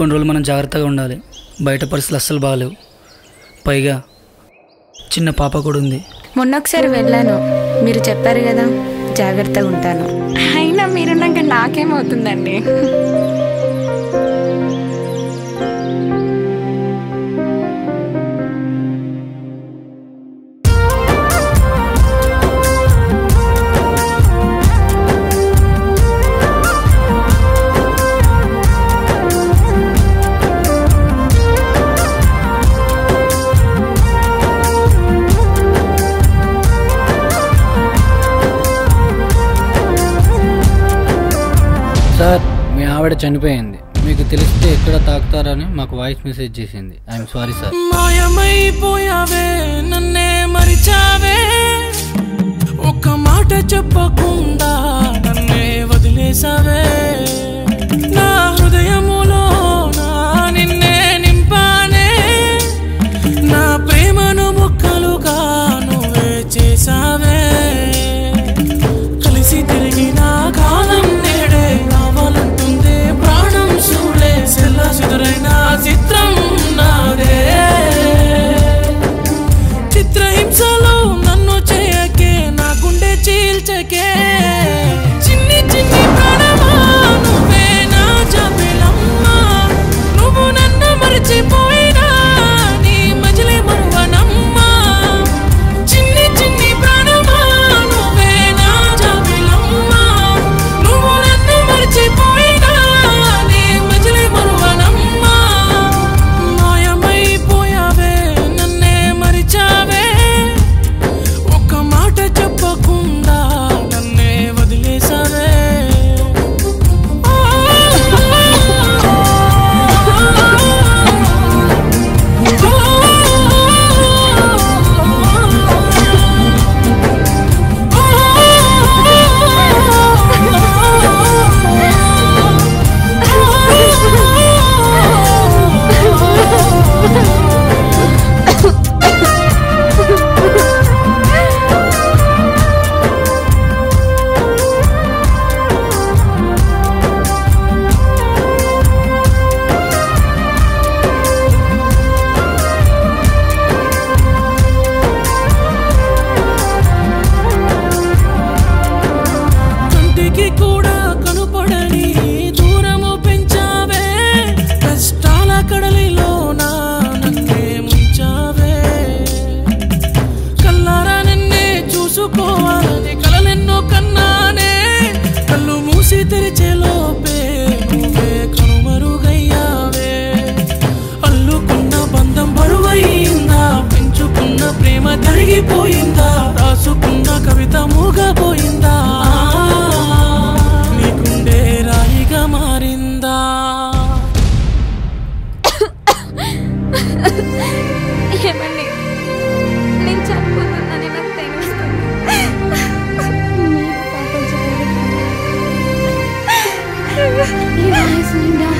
కొన్ని రోజులు మనం జాగ్రత్తగా ఉండాలి బయట పరిస్థితులు అస్సలు బాగాలేవు పైగా చిన్న పాప కూడా ఉంది మొన్న ఒకసారి వెళ్ళాను మీరు చెప్పారు కదా జాగ్రత్తగా ఉంటాను అయినా మీరున్నాక నాకేమవుతుందండి సార్ మీ ఆవిడ చనిపోయింది మీకు తెలిస్తే ఎక్కడ తాకుతారని మాకు వాయిస్ మెసేజ్ చేసింది ఐఎమ్ సారీ సార్ మాయమైపోయావే నన్నే మరిచావే ఒక్క మాట చెప్పకుండా నన్నే వదిలేసావే నా హృదయములో నా నిన్నే నింపానే నా ప్రేమను ముక్కలుగా నువ్వే చేసావే కలిసి తిరిగిన కాలం నేడే కావాలంటుందే ప్రాణం చూడే సెల్ల చెదురైన చిత్రం నాదే చిత్రహింసలో నన్ను చేయకే నా గుండె చీల్చకే చిన్ని చిన్ని ప్రాణమా నువ్వే నా జాబిలమ్మా నువ్వు నన్ను మరిచిపోయినా నీ మజిలే మరువనమ్మా చిన్ని చిన్ని ప్రాణమా నువ్వే నా జాబిలమ్మా నువ్వు నన్ను మరిచిపోయినా నీ మజిలే మరువనమ్మా మాయమైపోయావే నన్నే మరిచావే ఒక్క మాట చెప్పకుండా నన్నే వదిలేసావే కంటికి కూడా కనుపడని దూరము పెంచావే కష్టాల కడలిలో నా నన్నే ముంచావే కల్లారా నిన్నే చూసుకోవాలని కలలెన్నో కన్నానే కళ్ళు మూసి తెరిచే లోపే నువ్వే కనుమరుగయ్యావే అల్లుకున్న బంధం బరువయిందా పెంచుకున్న ప్రేమ తరిగిపోయిందా రాసుకున్న కవిత మూగపోయిందా నీకుండే రాయిగా మారిందా ఏమండి నేను చనిపోతున్నానని నాకు తెలుస్తుంది ఈ వయసు నిండా